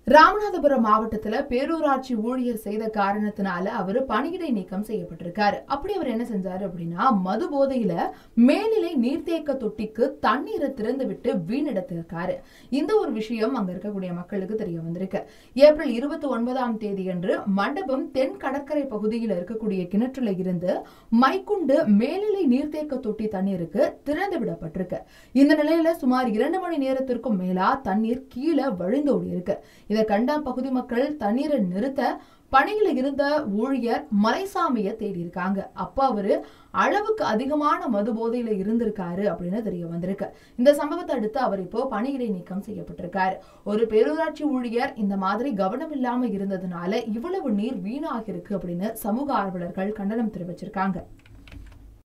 ராமநாதபுரம் மாவட்டத்துல பேரூராட்சி ஊழியர் செய்த காரணத்தினால அவரு பணியிடை நீக்கம் செய்யப்பட்டிருக்காரு அப்படி அவர் என்ன செஞ்சாரு அப்படின்னா மது போதையில மேல்நிலை நீர்த்தேக்க தொட்டிக்கு தண்ணீரை திறந்து விட்டு வீணெடுத்திருக்காரு இந்த ஒரு விஷயம் அங்க இருக்கக்கூடிய மக்களுக்கு தெரிய வந்திருக்கு ஏப்ரல் இருபத்தி ஒன்பதாம் தேதியன்று மண்டபம் தென் கடற்கரை பகுதியில் இருக்கக்கூடிய கிணற்றுல இருந்து மைக்குண்டு மேல்நிலை நீர்த்தேக்க தொட்டி தண்ணீருக்கு திறந்து விடப்பட்டிருக்கு இந்த நிலையில சுமார் இரண்டு மணி நேரத்திற்கும் மேலா தண்ணீர் கீழே வழிந்தோடி இருக்கு இதை கண்ட பகுதி மக்கள் தண்ணீரை நிறுத்த பணியில இருந்த ஊழியர் மலைசாமியை தேடி இருக்காங்க அப்ப அவரு அளவுக்கு அதிகமான மது போதையில இருந்திருக்காரு அப்படின்னு தெரிய வந்திருக்கு இந்த சம்பவத்தை அடுத்து அவர் இப்போ பணியிடை நீக்கம் செய்யப்பட்டிருக்காரு ஒரு பேரூராட்சி ஊழியர் இந்த மாதிரி கவனம் இல்லாம இருந்ததுனால இவ்வளவு நீர் வீணாகிருக்கு அப்படின்னு சமூக ஆர்வலர்கள் கண்டனம் தெரிவிச்சிருக்காங்க